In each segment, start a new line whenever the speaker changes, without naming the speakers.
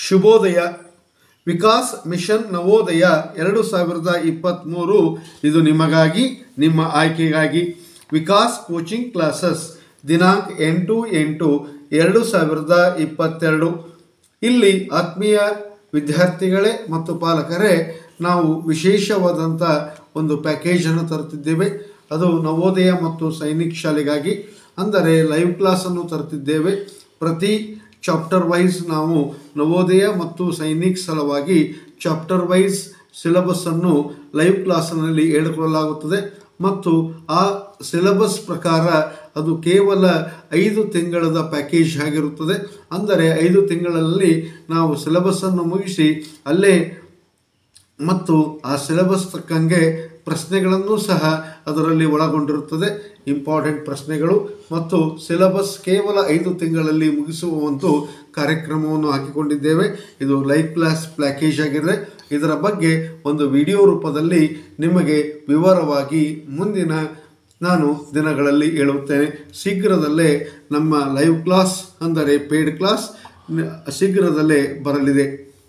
ಶುಭೋದಯ ವಿಕಾಸ್ ಮಿಷನ್ ನವೋದಯ ಎರಡು ಸಾವಿರದ ಇಪ್ಪತ್ತ್ಮೂರು ಇದು ನಿಮಗಾಗಿ ನಿಮ್ಮ ಆಯ್ಕೆಗಾಗಿ ವಿಕಾಸ್ ಕೋಚಿಂಗ್ ಕ್ಲಾಸಸ್ ದಿನಾಂಕ ಎಂಟು ಎಂಟು ಎರಡು ಸಾವಿರದ ಇಪ್ಪತ್ತೆರಡು ಇಲ್ಲಿ ಆತ್ಮೀಯ ವಿದ್ಯಾರ್ಥಿಗಳೇ ಮತ್ತು ಪಾಲಕರೇ ನಾವು ವಿಶೇಷವಾದಂಥ ಒಂದು ಪ್ಯಾಕೇಜನ್ನು ತರುತ್ತಿದ್ದೇವೆ ಅದು ನವೋದಯ ಮತ್ತು ಸೈನಿಕ್ ಶಾಲೆಗಾಗಿ ಅಂದರೆ ಲೈವ್ ಕ್ಲಾಸನ್ನು ತರುತ್ತಿದ್ದೇವೆ ಪ್ರತಿ ಚಾಪ್ಟರ್ ವೈಸ್ ನಾವು ನವೋದಯ ಮತ್ತು ಸೈನಿಕ್ ಸಲುವಾಗಿ ಚಾಪ್ಟರ್ ವೈಸ್ ಸಿಲೆಬಸ್ಸನ್ನು ಲೈವ್ ಕ್ಲಾಸ್ನಲ್ಲಿ ಹೇಳಿಕೊಳ್ಳಲಾಗುತ್ತದೆ ಮತ್ತು ಆ ಸಿಲೆಬಸ್ ಪ್ರಕಾರ ಅದು ಕೇವಲ ಐದು ತಿಂಗಳದ ಪ್ಯಾಕೇಜ್ ಆಗಿರುತ್ತದೆ ಅಂದರೆ ಐದು ತಿಂಗಳಲ್ಲಿ ನಾವು ಸಿಲೆಬಸ್ಸನ್ನು ಮುಗಿಸಿ ಅಲ್ಲೇ ಮತ್ತು ಆ ಸಿಲೆಬಸ್ ತಕ್ಕಂಗೆ ಪ್ರಶ್ನೆಗಳನ್ನು ಸಹ ಅದರಲ್ಲಿ ಒಳಗೊಂಡಿರುತ್ತದೆ ಇಂಪಾರ್ಟೆಂಟ್ ಪ್ರಶ್ನೆಗಳು ಮತ್ತು ಸಿಲೆಬಸ್ ಕೇವಲ ಐದು ತಿಂಗಳಲ್ಲಿ ಮುಗಿಸುವ ಒಂದು ಕಾರ್ಯಕ್ರಮವನ್ನು ಹಾಕಿಕೊಂಡಿದ್ದೇವೆ ಇದು ಲೈವ್ ಕ್ಲಾಸ್ ಪ್ಯಾಕೇಜ್ ಆಗಿದೆ ಇದರ ಬಗ್ಗೆ ಒಂದು ವಿಡಿಯೋ ರೂಪದಲ್ಲಿ ನಿಮಗೆ ವಿವರವಾಗಿ ಮುಂದಿನ ನಾನು ದಿನಗಳಲ್ಲಿ ಹೇಳುತ್ತೇನೆ ಶೀಘ್ರದಲ್ಲೇ ನಮ್ಮ ಲೈವ್ ಕ್ಲಾಸ್ ಅಂದರೆ ಪೇಯ್ಡ್ ಕ್ಲಾಸ್ ಶೀಘ್ರದಲ್ಲೇ ಬರಲಿದೆ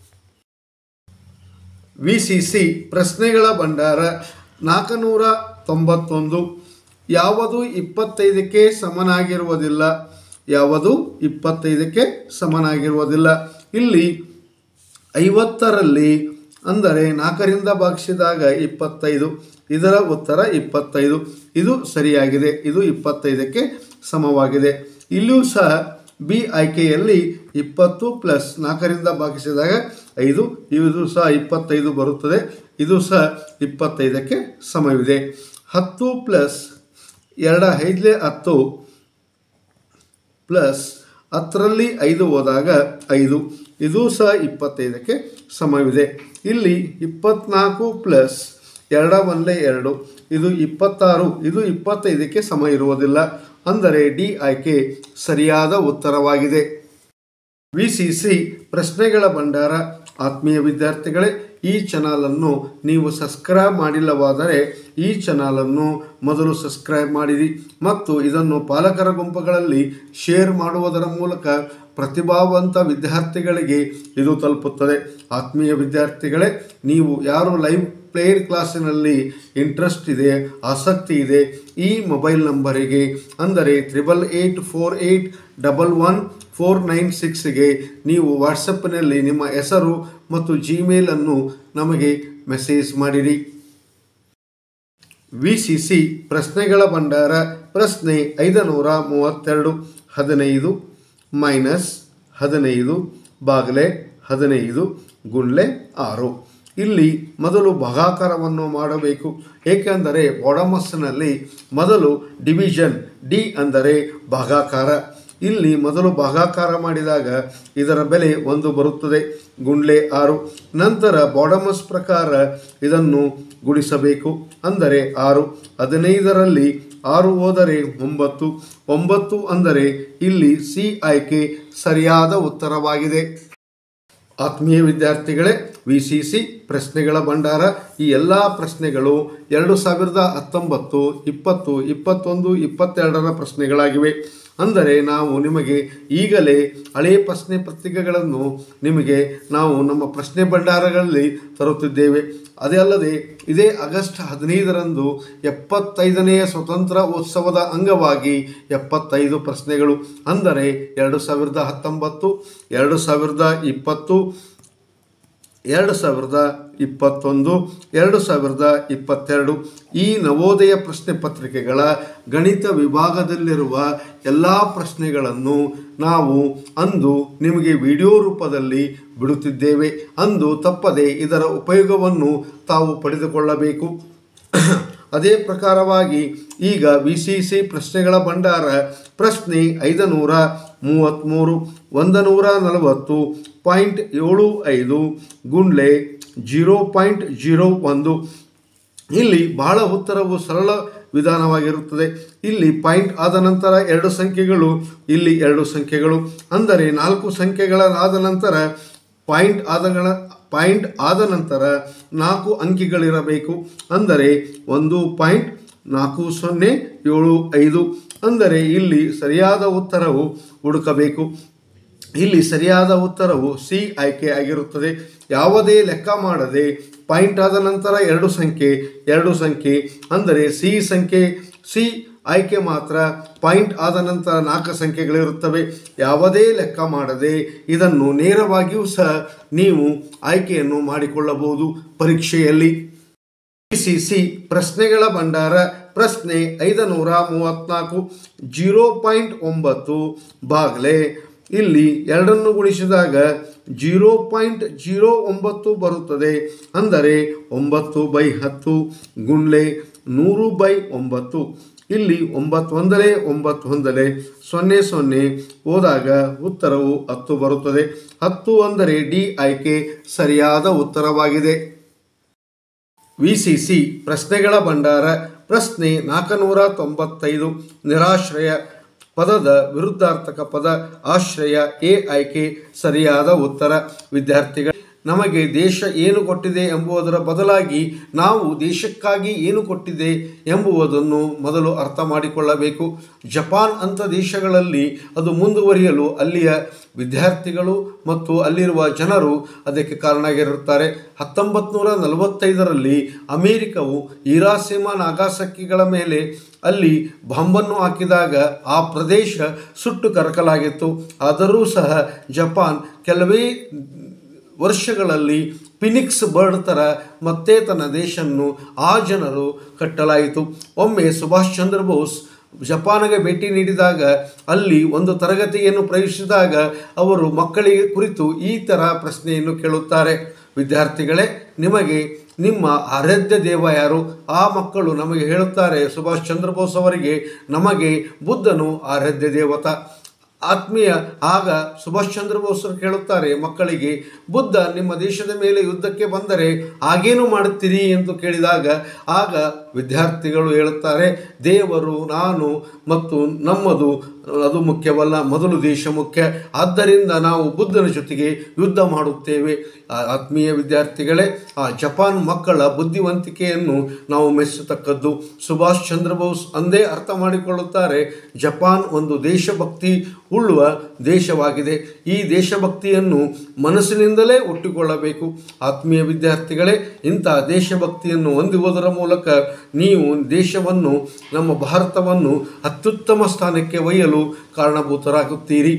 ವಿ ಸಿ ಸಿ ಪ್ರಶ್ನೆಗಳ ಭಂಡಾರ ನಾಲ್ಕುನೂರ ತೊಂಬತ್ತೊಂದು ಯಾವುದು ಇಪ್ಪತ್ತೈದಕ್ಕೆ ಸಮನಾಗಿರುವುದಿಲ್ಲ ಯಾವುದು ಇಪ್ಪತ್ತೈದಕ್ಕೆ ಸಮನಾಗಿರುವುದಿಲ್ಲ ಇಲ್ಲಿ ಐವತ್ತರಲ್ಲಿ ಅಂದರೆ ನಾಲ್ಕರಿಂದ ಭಾಗಿಸಿದಾಗ ಇಪ್ಪತ್ತೈದು ಇದರ ಉತ್ತರ ಇಪ್ಪತ್ತೈದು ಇದು ಸರಿಯಾಗಿದೆ ಇದು ಇಪ್ಪತ್ತೈದಕ್ಕೆ ಸಮವಾಗಿದೆ ಇಲ್ಲಿಯೂ ಸಹ ಬಿ ಆಯ್ಕೆಯಲ್ಲಿ ಇಪ್ಪತ್ತು ಪ್ಲಸ್ ನಾಲ್ಕರಿಂದ ಭಾಗಿಸಿದಾಗ ಐದು ಇದು ಸಹ ಇಪ್ಪತ್ತೈದು ಬರುತ್ತದೆ ಇದು ಸಹ ಇಪ್ಪತ್ತೈದಕ್ಕೆ ಸಮವಿದೆ ಹತ್ತು ಪ್ಲಸ್ ಎರಡ ಐದಲೇ ಹತ್ತು ಪ್ಲಸ್ ಹತ್ತರಲ್ಲಿ ಐದು ಹೋದಾಗ ಐದು ಇದು ಸಹ ಇಪ್ಪತ್ತೈದಕ್ಕೆ ಸಮವಿದೆ ಇಲ್ಲಿ ಇಪ್ಪತ್ನಾಲ್ಕು ಪ್ಲಸ್ ಎರಡ ಒಂದೇ ಎರಡು ಇದು ಇಪ್ಪತ್ತಾರು ಇದು ಇಪ್ಪತ್ತೈದಕ್ಕೆ ಸಮ ಇರುವುದಿಲ್ಲ ಅಂದರೆ ಡಿ ಆಯ್ಕೆ ಸರಿಯಾದ ಉತ್ತರವಾಗಿದೆ ವಿ ಸಿ ಸಿ ಪ್ರಶ್ನೆಗಳ ಭಂಡಾರ ಆತ್ಮೀಯ ವಿದ್ಯಾರ್ಥಿಗಳೇ ಈ ಚಾನಲನ್ನು ನೀವು ಸಬ್ಸ್ಕ್ರೈಬ್ ಮಾಡಿಲ್ಲವಾದರೆ ಈ ಚಾನಲನ್ನು ಮೊದಲು ಸಬ್ಸ್ಕ್ರೈಬ್ ಮಾಡಿರಿ ಮತ್ತು ಇದನ್ನು ಪಾಲಕರ ಗುಂಪುಗಳಲ್ಲಿ ಶೇರ್ ಮಾಡುವುದರ ಮೂಲಕ ಪ್ರತಿಭಾವಂತ ವಿದ್ಯಾರ್ಥಿಗಳಿಗೆ ಇದು ತಲುಪುತ್ತದೆ ಆತ್ಮೀಯ ವಿದ್ಯಾರ್ಥಿಗಳೇ ನೀವು ಯಾರು ಲೈವ್ ಪ್ಲೇಯರ್ ಕ್ಲಾಸಿನಲ್ಲಿ ಇಂಟ್ರೆಸ್ಟ್ ಇದೆ ಆಸಕ್ತಿ ಇದೆ ಈ ಮೊಬೈಲ್ ನಂಬರಿಗೆ ಅಂದರೆ triple eight four eight double one four nine ಸಿಕ್ಸ್ಗೆ ನೀವು ವಾಟ್ಸಪ್ನಲ್ಲಿ ನಿಮ್ಮ ಹೆಸರು ಮತ್ತು ಜಿಮೇಲನ್ನು ನಮಗೆ ಮೆಸೇಜ್ ಮಾಡಿರಿ ವಿ ಸಿ ಸಿ ಪ್ರಶ್ನೆಗಳ ಭಂಡಾರ ಪ್ರಶ್ನೆ ಐದನೂರ ಮೂವತ್ತೆರಡು ಹದಿನೈದು ಮೈನಸ್ ಹದಿನೈದು ಬಾಗಲೆ ಹದಿನೈದು ಗುಂಡ್ಲೆ ಆರು ಇಲ್ಲಿ ಮೊದಲು ಭಾಗಾಕಾರವನ್ನು ಮಾಡಬೇಕು ಏಕೆಂದರೆ ಬಾಡಮಸ್ನಲ್ಲಿ ಮೊದಲು ಡಿವಿಷನ್ ಡಿ ಅಂದರೆ ಭಾಗಾಕಾರ ಇಲ್ಲಿ ಮೊದಲು ಭಾಗಾಕಾರ ಮಾಡಿದಾಗ ಇದರ ಬೆಲೆ ಒಂದು ಬರುತ್ತದೆ ಗುಂಡ್ಲೆ ಆರು ನಂತರ ಬಾಡಮಸ್ ಪ್ರಕಾರ ಇದನ್ನು ಗುಣಿಸಬೇಕು ಅಂದರೆ ಆರು ಹದಿನೈದರಲ್ಲಿ ಆರು ಹೋದರೆ ಒಂಬತ್ತು ಒಂಬತ್ತು ಅಂದರೆ ಇಲ್ಲಿ ಸಿ ಆಯ್ಕೆ ಸರಿಯಾದ ಉತ್ತರವಾಗಿದೆ ಆತ್ಮೀಯ ವಿದ್ಯಾರ್ಥಿಗಳೇ ವಿ ಸಿ ಸಿ ಪ್ರಶ್ನೆಗಳ ಭಂಡಾರ ಈ ಎಲ್ಲ ಪ್ರಶ್ನೆಗಳು ಎರಡು ಸಾವಿರದ ಹತ್ತೊಂಬತ್ತು ಇಪ್ಪತ್ತು ಇಪ್ಪತ್ತೊಂದು ಇಪ್ಪತ್ತೆರಡರ ಪ್ರಶ್ನೆಗಳಾಗಿವೆ ಅಂದರೆ ನಾವು ನಿಮಗೆ ಈಗಲೇ ಹಳೆಯ ಪ್ರಶ್ನೆ ಪತ್ರಿಕೆಗಳನ್ನು ನಿಮಗೆ ನಾವು ನಮ್ಮ ಪ್ರಶ್ನೆ ಭಂಡಾರಗಳಲ್ಲಿ ತರುತ್ತಿದ್ದೇವೆ ಅದೇ ಅಲ್ಲದೆ ಇದೇ ಆಗಸ್ಟ್ ಹದಿನೈದರಂದು ಎಪ್ಪತ್ತೈದನೆಯ ಸ್ವತಂತ್ರ ಉತ್ಸವದ ಅಂಗವಾಗಿ ಎಪ್ಪತ್ತೈದು ಪ್ರಶ್ನೆಗಳು ಅಂದರೆ ಎರಡು ಸಾವಿರದ ಹತ್ತೊಂಬತ್ತು ಎರಡು ಸಾವಿರದ ಇಪ್ಪತ್ತು ಎರಡು ಸಾವಿರದ ಇಪ್ಪತ್ತೊಂದು ಎರಡು ಸಾವಿರದ ಇಪ್ಪತ್ತೆರಡು ಈ ನವೋದಯ ಪ್ರಶ್ನೆ ಪತ್ರಿಕೆಗಳ ಗಣಿತ ವಿಭಾಗದಲ್ಲಿರುವ ಎಲ್ಲ ಪ್ರಶ್ನೆಗಳನ್ನು ನಾವು ಅಂದು ನಿಮಗೆ ವಿಡಿಯೋ ರೂಪದಲ್ಲಿ ಬಿಡುತ್ತಿದ್ದೇವೆ ಅಂದು ತಪ್ಪದೆ ಇದರ ಉಪಯೋಗವನ್ನು ತಾವು ಪಡೆದುಕೊಳ್ಳಬೇಕು ಅದೇ ಪ್ರಕಾರವಾಗಿ ಈಗ ವಿ ಸಿ ಸಿ ಪ್ರಶ್ನೆಗಳ ಭಂಡಾರ ಪ್ರಶ್ನೆ ಐದನೂರ ಮೂವತ್ತ್ಮೂರು ಒಂದು ನೂರ ನಲವತ್ತು ಪಾಯಿಂಟ್ ಏಳು ಐದು ಗುಂಡ್ಲೆ ಜೀರೋ ಪಾಯಿಂಟ್ ಜೀರೋ ಒಂದು ಇಲ್ಲಿ ಬಹಳ ಉತ್ತರವು ಸರಳ ವಿಧಾನವಾಗಿರುತ್ತದೆ ಇಲ್ಲಿ ಪಾಯಿಂಟ್ ಆದ ನಂತರ ಎರಡು ಸಂಖ್ಯೆಗಳು ಇಲ್ಲಿ ಎರಡು ಸಂಖ್ಯೆಗಳು ಅಂದರೆ ನಾಲ್ಕು ಸಂಖ್ಯೆಗಳಾದ ನಂತರ ಪಾಯಿಂಟ್ ಆದಗಳ ಪಾಯಿಂಟ್ ಆದ ನಂತರ ನಾಲ್ಕು ಅಂಕಿಗಳಿರಬೇಕು ಅಂದರೆ ಒಂದು ಪಾಯಿಂಟ್ ನಾಲ್ಕು ಸೊನ್ನೆ ಏಳು ಐದು ಅಂದರೆ ಇಲ್ಲಿ ಸರಿಯಾದ ಉತ್ತರವು ಹುಡುಕಬೇಕು ಇಲ್ಲಿ ಸರಿಯಾದ ಉತ್ತರವು ಸಿ ಆಯ್ಕೆ ಆಗಿರುತ್ತದೆ ಯಾವುದೇ ಲೆಕ್ಕ ಮಾಡದೆ ಪಾಯಿಂಟ್ ಆದ ನಂತರ ಎರಡು ಸಂಖ್ಯೆ ಎರಡು ಸಂಖ್ಯೆ ಅಂದರೆ ಸಿ ಸಂಖ್ಯೆ ಸಿ ಆಯ್ಕೆ ಮಾತ್ರ ಪಾಯಿಂಟ್ ಆದ ನಂತರ ನಾಲ್ಕು ಸಂಖ್ಯೆಗಳಿರುತ್ತವೆ ಯಾವುದೇ ಲೆಕ್ಕ ಮಾಡದೆ ಇದನ್ನು ನೇರವಾಗಿಯೂ ಸಹ ನೀವು ಆಯ್ಕೆಯನ್ನು ಮಾಡಿಕೊಳ್ಳಬಹುದು ಪರೀಕ್ಷೆಯಲ್ಲಿ ಸಿ ಸಿ ಪ್ರಶ್ನೆಗಳ ಭಂಡಾರ ಪ್ರಶ್ನೆ ಐದು ನೂರ ಮೂವತ್ತ್ನಾಲ್ಕು ಜೀರೋ ಪಾಯಿಂಟ್ ಒಂಬತ್ತು ಬಾಗ್ಲೆ ಇಲ್ಲಿ ಎರಡನ್ನು ಗುಣಿಸಿದಾಗ ಜೀರೋ ಪಾಯಿಂಟ್ ಜೀರೋ ಒಂಬತ್ತು ಬರುತ್ತದೆ ಅಂದರೆ ಒಂಬತ್ತು ಬೈ ಹತ್ತು ಗುಂಡ್ಲೆ ನೂರು ಬೈ ಒಂಬತ್ತು ಇಲ್ಲಿ ಒಂಬತ್ತು ಒಂದಲೇ ಒಂಬತ್ತು ಒಂದಲೇ ಸೊನ್ನೆ ಸೊನ್ನೆ ಹೋದಾಗ ಉತ್ತರವು ಹತ್ತು ಬರುತ್ತದೆ ಹತ್ತು ಅಂದರೆ ಡಿ ಆಯ್ಕೆ ಸರಿಯಾದ ಉತ್ತರವಾಗಿದೆ ವಿಸಿಸಿ ಪ್ರಶ್ನೆಗಳ ಭಂಡಾರ ಪ್ರಶ್ನೆ ನಾಲ್ಕುನೂರ ತೊಂಬತ್ತೈದು ನಿರಾಶ್ರಯ ಪದದ ವಿರುದ್ಧಾರ್ಥಕ ಪದ ಆಶ್ರಯ ಎ ಆಯ್ಕೆ ಸರಿಯಾದ ಉತ್ತರ ವಿದ್ಯಾರ್ಥಿಗಳು ನಮಗೆ ದೇಶ ಏನು ಕೊಟ್ಟಿದೆ ಎಂಬುದರ ಬದಲಾಗಿ ನಾವು ದೇಶಕ್ಕಾಗಿ ಏನು ಕೊಟ್ಟಿದೆ ಎಂಬುವುದನ್ನು ಮೊದಲು ಅರ್ಥ ಮಾಡಿಕೊಳ್ಳಬೇಕು ಜಪಾನ್ ಅಂಥ ದೇಶಗಳಲ್ಲಿ ಅದು ಮುಂದುವರಿಯಲು ಅಲ್ಲಿಯ ವಿದ್ಯಾರ್ಥಿಗಳು ಮತ್ತು ಅಲ್ಲಿರುವ ಜನರು ಅದಕ್ಕೆ ಕಾರಣವಾಗಿರುತ್ತಾರೆ ಹತ್ತೊಂಬತ್ತು ನೂರ ನಲವತ್ತೈದರಲ್ಲಿ ಅಮೇರಿಕವು ಈರಾಸಿಮಾ ನಾಗಾಸಕ್ಕಿಗಳ ಮೇಲೆ ಅಲ್ಲಿ ಬಾಂಬನ್ನು ಹಾಕಿದಾಗ ಆ ಪ್ರದೇಶ ಸುಟ್ಟು ಕರಕಲಾಗಿತ್ತು ಆದರೂ ಸಹ ಜಪಾನ್ ಕೆಲವೇ ವರ್ಷಗಳಲ್ಲಿ ಫಿನಿಕ್ಸ್ ಬರ್ಡ್ ಥರ ಮತ್ತೆ ತನ್ನ ದೇಶವನ್ನು ಆ ಜನರು ಕಟ್ಟಲಾಯಿತು ಒಮ್ಮೆ ಸುಭಾಷ್ ಚಂದ್ರ ಬೋಸ್ ಜಪಾನಿಗೆ ಭೇಟಿ ನೀಡಿದಾಗ ಅಲ್ಲಿ ಒಂದು ತರಗತಿಯನ್ನು ಪ್ರವೇಶಿಸಿದಾಗ ಅವರು ಮಕ್ಕಳಿಗೆ ಕುರಿತು ಈ ಥರ ಪ್ರಶ್ನೆಯನ್ನು ಕೇಳುತ್ತಾರೆ ವಿದ್ಯಾರ್ಥಿಗಳೇ ನಿಮಗೆ ನಿಮ್ಮ ಆರಾಧ್ಯ ದೇವ ಯಾರು ಆ ಮಕ್ಕಳು ನಮಗೆ ಹೇಳುತ್ತಾರೆ ಸುಭಾಷ್ ಚಂದ್ರ ಬೋಸ್ ಅವರಿಗೆ ನಮಗೆ ಬುದ್ಧನು ಆರಾಧ್ಯ ದೇವತ ಆತ್ಮೀಯ ಆಗ ಸುಭಾಷ್ ಚಂದ್ರ ಬೋಸರು ಕೇಳುತ್ತಾರೆ ಮಕ್ಕಳಿಗೆ ಬುದ್ಧ ನಿಮ್ಮ ದೇಶದ ಮೇಲೆ ಯುದ್ಧಕ್ಕೆ ಬಂದರೆ ಆಗೇನು ಮಾಡುತ್ತೀರಿ ಎಂದು ಕೇಳಿದಾಗ ಆಗ ವಿದ್ಯಾರ್ಥಿಗಳು ಹೇಳುತ್ತಾರೆ ದೇವರು ನಾನು ಮತ್ತು ನಮ್ಮದು ಅದು ಮುಖ್ಯವಲ್ಲ ಮೊದಲು ದೇಶ ಮುಖ್ಯ ಆದ್ದರಿಂದ ನಾವು ಬುದ್ಧನ ಜೊತೆಗೆ ಯುದ್ಧ ಮಾಡುತ್ತೇವೆ ಆ ಆತ್ಮೀಯ ವಿದ್ಯಾರ್ಥಿಗಳೇ ಆ ಜಪಾನ್ ಮಕ್ಕಳ ಬುದ್ಧಿವಂತಿಕೆಯನ್ನು ನಾವು ಮೆಚ್ಚತಕ್ಕದ್ದು ಸುಭಾಷ್ ಚಂದ್ರ ಬೋಸ್ ಅಂದೇ ಅರ್ಥ ಮಾಡಿಕೊಳ್ಳುತ್ತಾರೆ ಜಪಾನ್ ಒಂದು ದೇಶಭಕ್ತಿ ಉಳ್ಳುವ ದೇಶವಾಗಿದೆ ಈ ದೇಶಭಕ್ತಿಯನ್ನು ಮನಸ್ಸಿನಿಂದಲೇ ಒಟ್ಟಿಕೊಳ್ಳಬೇಕು ಆತ್ಮೀಯ ವಿದ್ಯಾರ್ಥಿಗಳೇ ಇಂಥ ದೇಶಭಕ್ತಿಯನ್ನು ಹೊಂದುವುದರ ಮೂಲಕ ನೀವು ದೇಶವನ್ನು ನಮ್ಮ ಭಾರತವನ್ನು ಅತ್ಯುತ್ತಮ ಸ್ಥಾನಕ್ಕೆ ಒಯ್ಯಲು ಕಾರಣಭೂತರಾಗುತ್ತೀರಿ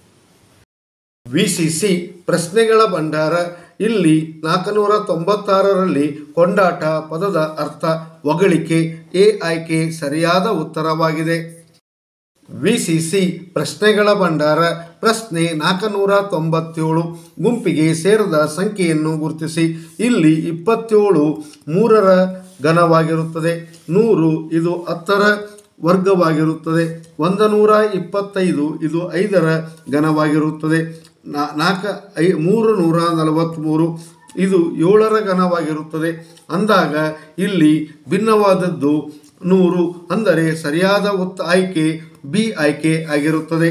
ವಿ ಸಿ ಸಿ ಪ್ರಶ್ನೆಗಳ ಭಂಡಾರ ಇಲ್ಲಿ ನಾಲ್ಕುನೂರ ತೊಂಬತ್ತಾರರಲ್ಲಿ ಕೊಂಡಾಟ ಪದದ ಅರ್ಥ ಹೊಗಳಿಕೆ ಎ ಆಯ್ಕೆ ಸರಿಯಾದ ಉತ್ತರವಾಗಿದೆ ವಿ ಸಿ ಸಿ ಪ್ರಶ್ನೆಗಳ ಭಂಡಾರ ಪ್ರಶ್ನೆ ನಾಲ್ಕುನೂರ ತೊಂಬತ್ತೇಳು ಗುಂಪಿಗೆ ಸೇರಿದ ಸಂಖ್ಯೆಯನ್ನು ಗುರುತಿಸಿ ಇಲ್ಲಿ ಇಪ್ಪತ್ತೇಳು ಮೂರರ ಘನವಾಗಿರುತ್ತದೆ ನೂರು ಇದು ಹತ್ತರ ವರ್ಗವಾಗಿರುತ್ತದೆ ಒಂದು ನೂರ ಇಪ್ಪತ್ತೈದು ಇದು ಐದರ ಘನವಾಗಿರುತ್ತದೆ ನಾ ನಾಲ್ಕು ಐ ಮೂರು ನೂರ ನಲವತ್ತ್ಮೂರು ಇದು ಏಳರ ಘನವಾಗಿರುತ್ತದೆ ಅಂದಾಗ ಇಲ್ಲಿ ಭಿನ್ನವಾದದ್ದು ನೂರು ಅಂದರೆ ಸರಿಯಾದ ಉತ್ತ ಆಯ್ಕೆ ಬಿ ಆಯ್ಕೆ ಆಗಿರುತ್ತದೆ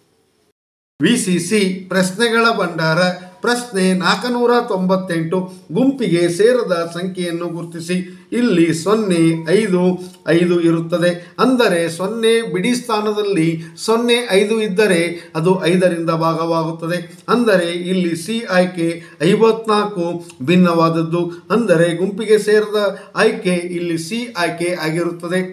ವಿ ಸಿ ಸಿ ಪ್ರಶ್ನೆಗಳ ಭಂಡಾರ ಪ್ರಶ್ನೆ ನಾಲ್ಕುನೂರ ತೊಂಬತ್ತೆಂಟು ಗುಂಪಿಗೆ ಸೇರದ ಸಂಖ್ಯೆಯನ್ನು ಗುರುತಿಸಿ ಇಲ್ಲಿ ಸೊನ್ನೆ ಐದು ಐದು ಇರುತ್ತದೆ ಅಂದರೆ ಸೊನ್ನೆ ಬಿಡಿ ಸ್ಥಾನದಲ್ಲಿ ಸೊನ್ನೆ ಐದು ಇದ್ದರೆ ಅದು ಐದರಿಂದ ಭಾಗವಾಗುತ್ತದೆ ಅಂದರೆ ಇಲ್ಲಿ ಸಿ ಆಯ್ಕೆ ಐವತ್ನಾಲ್ಕು ಭಿನ್ನವಾದದ್ದು ಅಂದರೆ ಗುಂಪಿಗೆ ಸೇರದ ಆಯ್ಕೆ ಇಲ್ಲಿ ಸಿ ಆಯ್ಕೆ ಆಗಿರುತ್ತದೆ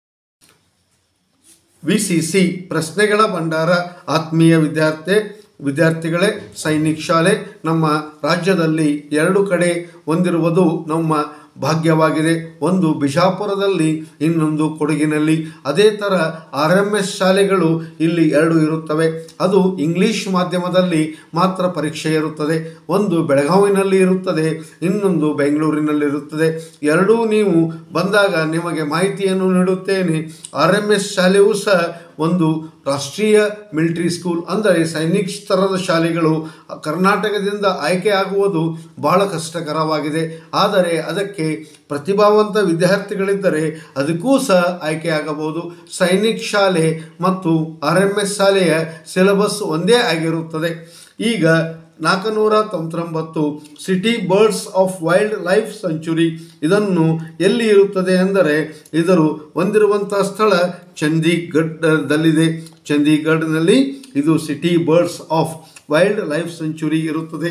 ವಿ ಸಿ ಸಿ ಪ್ರಶ್ನೆಗಳ ಭಂಡಾರ ಆತ್ಮೀಯ ವಿದ್ಯಾರ್ಥಿ ವಿದ್ಯಾರ್ಥಿಗಳೇ ಸೈನಿಕ್ ಶಾಲೆ ನಮ್ಮ ರಾಜ್ಯದಲ್ಲಿ ಎರಡು ಕಡೆ ಹೊಂದಿರುವುದು ನಮ್ಮ ಭಾಗ್ಯವಾಗಿದೆ ಒಂದು ಬಿಜಾಪುರದಲ್ಲಿ ಇನ್ನೊಂದು ಕೊಡಗಿನಲ್ಲಿ ಅದೇ ಥರ ಆರ್ ಎಮ್ ಎಸ್ ಶಾಲೆಗಳು ಇಲ್ಲಿ ಎರಡು ಇರುತ್ತವೆ ಅದು ಇಂಗ್ಲಿಷ್ ಮಾಧ್ಯಮದಲ್ಲಿ ಮಾತ್ರ ಪರೀಕ್ಷೆ ಇರುತ್ತದೆ ಒಂದು ಬೆಳಗಾವಿನಲ್ಲಿ ಇರುತ್ತದೆ ಇನ್ನೊಂದು ಬೆಂಗಳೂರಿನಲ್ಲಿ ಇರುತ್ತದೆ ಎರಡೂ ನೀವು ಬಂದಾಗ ನಿಮಗೆ ಮಾಹಿತಿಯನ್ನು ನೀಡುತ್ತೇನೆ ಆರ್ ಎಮ್ ಎಸ್ ಶಾಲೆಯೂ ಸಹ ಒಂದು ರಾಷ್ಟ್ರೀಯ ಮಿಲಿಟರಿ ಸ್ಕೂಲ್ ಅಂದರೆ ಸೈನಿಕ್ ಸ್ತರದ ಶಾಲೆಗಳು ಕರ್ನಾಟಕದಿಂದ ಆಯ್ಕೆ ಆಗುವುದು ಬಹಳ ಕಷ್ಟಕರವಾಗಿದೆ ಆದರೆ ಅದಕ್ಕೆ ಪ್ರತಿಭಾವಂತ ವಿದ್ಯಾರ್ಥಿಗಳಿದ್ದರೆ ಅದಕ್ಕೂ ಸಹ ಆಯ್ಕೆ ಆಗಬಹುದು ಸೈನಿಕ್ ಶಾಲೆ ಮತ್ತು ಆರ್ ಎಮ್ ಎಸ್ ಶಾಲೆಯ ಸಿಲೆಬಸ್ ಒಂದೇ ಆಗಿರುತ್ತದೆ ಈಗ ನಾಲ್ಕುನೂರ ತೊಂಬತ್ತೊಂಬತ್ತು city birds of wildlife sanctuary ಇದನ್ನು ಎಲ್ಲಿ ಇರುತ್ತದೆ ಅಂದರೆ ಇದರು ಹೊಂದಿರುವಂಥ ಸ್ಥಳ ಚಂಡೀಗಢದಲ್ಲಿದೆ ಚಂಡೀಗಢನಲ್ಲಿ ಇದು city birds of wildlife sanctuary ಇರುತ್ತದೆ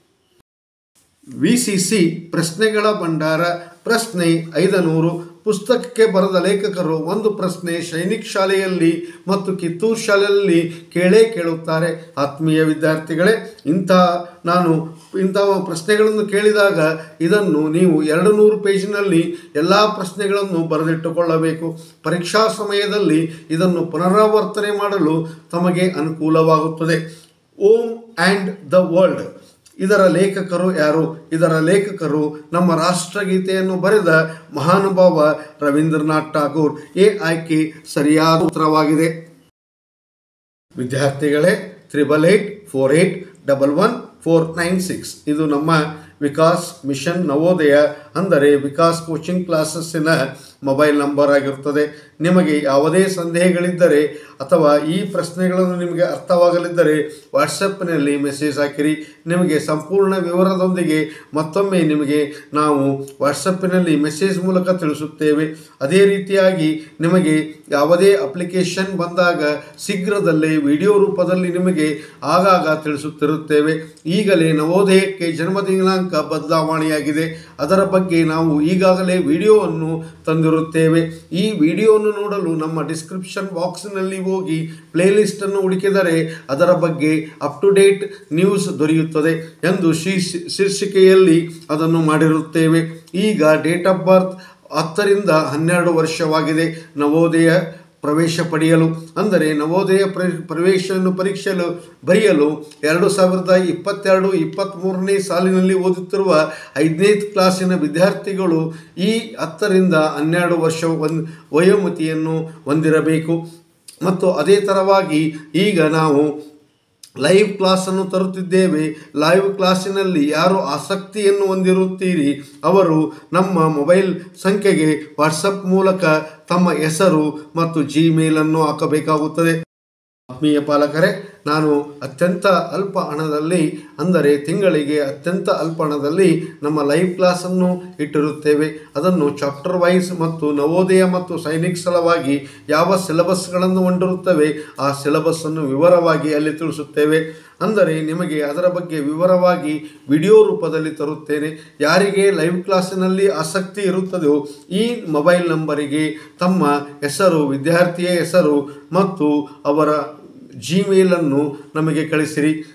ವಿ ಸಿ ಸಿ ಪ್ರಶ್ನೆಗಳ ಭಂಡಾರ ಪ್ರಶ್ನೆ ಐದನೂರು ಪುಸ್ತಕಕ್ಕೆ ಬರೆದ ಲೇಖಕರು ಒಂದು ಪ್ರಶ್ನೆ ಸೈನಿಕ್ ಶಾಲೆಯಲ್ಲಿ ಮತ್ತು ಕಿತ್ತೂರು ಶಾಲೆಯಲ್ಲಿ ಕೇಳೇ ಕೇಳುತ್ತಾರೆ ಆತ್ಮೀಯ ವಿದ್ಯಾರ್ಥಿಗಳೇ ಇಂಥ ನಾನು ಇಂತಹ ಪ್ರಶ್ನೆಗಳನ್ನು ಕೇಳಿದಾಗ ಇದನ್ನು ನೀವು ಎರಡು ನೂರು ಪೇಜಿನಲ್ಲಿ ಎಲ್ಲ ಪ್ರಶ್ನೆಗಳನ್ನು ಬರೆದಿಟ್ಟುಕೊಳ್ಳಬೇಕು ಪರೀಕ್ಷಾ ಸಮಯದಲ್ಲಿ ಇದನ್ನು ಪುನರಾವರ್ತನೆ ಮಾಡಲು ತಮಗೆ ಅನುಕೂಲವಾಗುತ್ತದೆ ಓಮ್ ಆ್ಯಂಡ್ ದ ವರ್ಲ್ಡ್ ಇದರ ಲೇಖಕರು ಯಾರು ಇದರ ಲೇಖಕರು ನಮ್ಮ ರಾಷ್ಟ್ರಗೀತೆಯನ್ನು ಬರೆದ ಮಹಾನುಭಾವ ರವೀಂದ್ರನಾಥ್ ಠಾಗೂರ್ ಎ ಆಯ್ಕೆ ಸರಿಯಾದ ಉತ್ತರವಾಗಿದೆ ವಿದ್ಯಾರ್ಥಿಗಳೇ triple eight four eight double one four nine six ಇದು ನಮ್ಮ ವಿಕಾಸ್ ಮಿಷನ್ ನವೋದಯ ಅಂದರೆ ವಿಕಾಸ್ ಕೋಚಿಂಗ್ ಕ್ಲಾಸಸ್ಸಿನ ಮೊಬೈಲ್ ನಂಬರ್ ಆಗಿರುತ್ತದೆ ನಿಮಗೆ ಯಾವುದೇ ಸಂದೇಹಗಳಿದ್ದರೆ ಅಥವಾ ಈ ಪ್ರಶ್ನೆಗಳನ್ನು ನಿಮಗೆ ಅರ್ಥವಾಗಲಿದ್ದರೆ ವಾಟ್ಸಪ್ನಲ್ಲಿ ಮೆಸೇಜ್ ಹಾಕಿರಿ ನಿಮಗೆ ಸಂಪೂರ್ಣ ವಿವರದೊಂದಿಗೆ ಮತ್ತೊಮ್ಮೆ ನಿಮಗೆ ನಾವು ವಾಟ್ಸಪ್ಪಿನಲ್ಲಿ ಮೆಸೇಜ್ ಮೂಲಕ ತಿಳಿಸುತ್ತೇವೆ ಅದೇ ರೀತಿಯಾಗಿ ನಿಮಗೆ ಯಾವುದೇ ಅಪ್ಲಿಕೇಶನ್ ಬಂದಾಗ ಶೀಘ್ರದಲ್ಲೇ ವಿಡಿಯೋ ರೂಪದಲ್ಲಿ ನಿಮಗೆ ಆಗಾಗ ತಿಳಿಸುತ್ತಿರುತ್ತೇವೆ ಈಗಲೇ ನವೋದಯಕ್ಕೆ ಜನ್ಮ ದಿನಾಂಕ ಬದಲಾವಣೆಯಾಗಿದೆ ಅದರ ಬಗ್ಗೆ ನಾವು ಈಗಾಗಲೇ ವಿಡಿಯೋವನ್ನು ತಂದಿರುತ್ತೇವೆ ಈ ವಿಡಿಯೋವನ್ನು ನೋಡಲು ನಮ್ಮ ಡಿಸ್ಕ್ರಿಪ್ಷನ್ ಬಾಕ್ಸ್ನಲ್ಲಿ ಹೋಗಿ ಪ್ಲೇಲಿಸ್ಟನ್ನು ಹುಡುಕಿದರೆ ಅದರ ಬಗ್ಗೆ ಅಪ್ ಟು ಡೇಟ್ ನ್ಯೂಸ್ ದೊರೆಯುತ್ತದೆ ಎಂದು ಶೀರ್ಷ ಶೀರ್ಷಿಕೆಯಲ್ಲಿ ಅದನ್ನು ಮಾಡಿರುತ್ತೇವೆ ಈಗ ಡೇಟ್ ಆಫ್ ಬರ್ತ್ ಹತ್ತರಿಂದ ಹನ್ನೆರಡು ವರ್ಷವಾಗಿದೆ ನವೋದಯ ಪ್ರವೇಶ ಪಡೆಯಲು ಅಂದರೆ ನವೋದಯ ಪ್ರ ಪ್ರವೇಶವನ್ನು ಪರೀಕ್ಷೆಯಲು ಬರೆಯಲು ಎರಡು ಸಾವಿರದ ಇಪ್ಪತ್ತೆರಡು ಇಪ್ಪತ್ತ್ಮೂರನೇ ಸಾಲಿನಲ್ಲಿ ಓದುತ್ತಿರುವ ಐದನೇ ಕ್ಲಾಸಿನ ವಿದ್ಯಾರ್ಥಿಗಳು ಈ ಹತ್ತರಿಂದ ಹನ್ನೆರಡು ವರ್ಷ ಒಂದು ವಯೋಮಿತಿಯನ್ನು ಹೊಂದಿರಬೇಕು ಮತ್ತು ಅದೇ ಥರವಾಗಿ ಈಗ ನಾವು ಲೈವ್ ಕ್ಲಾಸನ್ನು ತರುತ್ತಿದ್ದೇವೆ ಲೈವ್ ಕ್ಲಾಸಿನಲ್ಲಿ ಯಾರು ಆಸಕ್ತಿಯನ್ನು ಹೊಂದಿರುತ್ತೀರಿ ಅವರು ನಮ್ಮ ಮೊಬೈಲ್ ಸಂಖ್ಯೆಗೆ ವಾಟ್ಸಪ್ ಮೂಲಕ ತಮ್ಮ ಹೆಸರು ಮತ್ತು ಜಿಮೇಲನ್ನು ಹಾಕಬೇಕಾಗುತ್ತದೆ ಆತ್ಮೀಯ ಪಾಲಕರೇ ನಾನು ಅತ್ಯಂತ ಅಲ್ಪ ಹಣದಲ್ಲಿ ಅಂದರೆ ತಿಂಗಳಿಗೆ ಅತ್ಯಂತ ಅಲ್ಪ ಹಣದಲ್ಲಿ ನಮ್ಮ ಲೈವ್ ಕ್ಲಾಸನ್ನು ಇಟ್ಟಿರುತ್ತೇವೆ ಅದನ್ನು ಚಾಪ್ಟರ್ ವೈಸ್ ಮತ್ತು ನವೋದಯ ಮತ್ತು ಸೈನಿಕ್ ಸಲುವಾಗಿ ಯಾವ ಸಿಲೆಬಸ್ಗಳನ್ನು ಹೊಂದಿರುತ್ತವೆ ಆ ಸಿಲೆಬಸ್ಸನ್ನು ವಿವರವಾಗಿ ಅಲ್ಲಿ ತಿಳಿಸುತ್ತೇವೆ ಅಂದರೆ ನಿಮಗೆ ಅದರ ಬಗ್ಗೆ ವಿವರವಾಗಿ ವಿಡಿಯೋ ರೂಪದಲ್ಲಿ ತರುತ್ತೇನೆ ಯಾರಿಗೆ ಲೈವ್ ಕ್ಲಾಸಿನಲ್ಲಿ ಆಸಕ್ತಿ ಇರುತ್ತದೆಯೋ ಈ ಮೊಬೈಲ್ ನಂಬರಿಗೆ ತಮ್ಮ ಹೆಸರು ವಿದ್ಯಾರ್ಥಿಯ ಹೆಸರು ಮತ್ತು ಅವರ ಜಿಮೇಲನ್ನು ನಮಗೆ ಕಳಿಸಿರಿ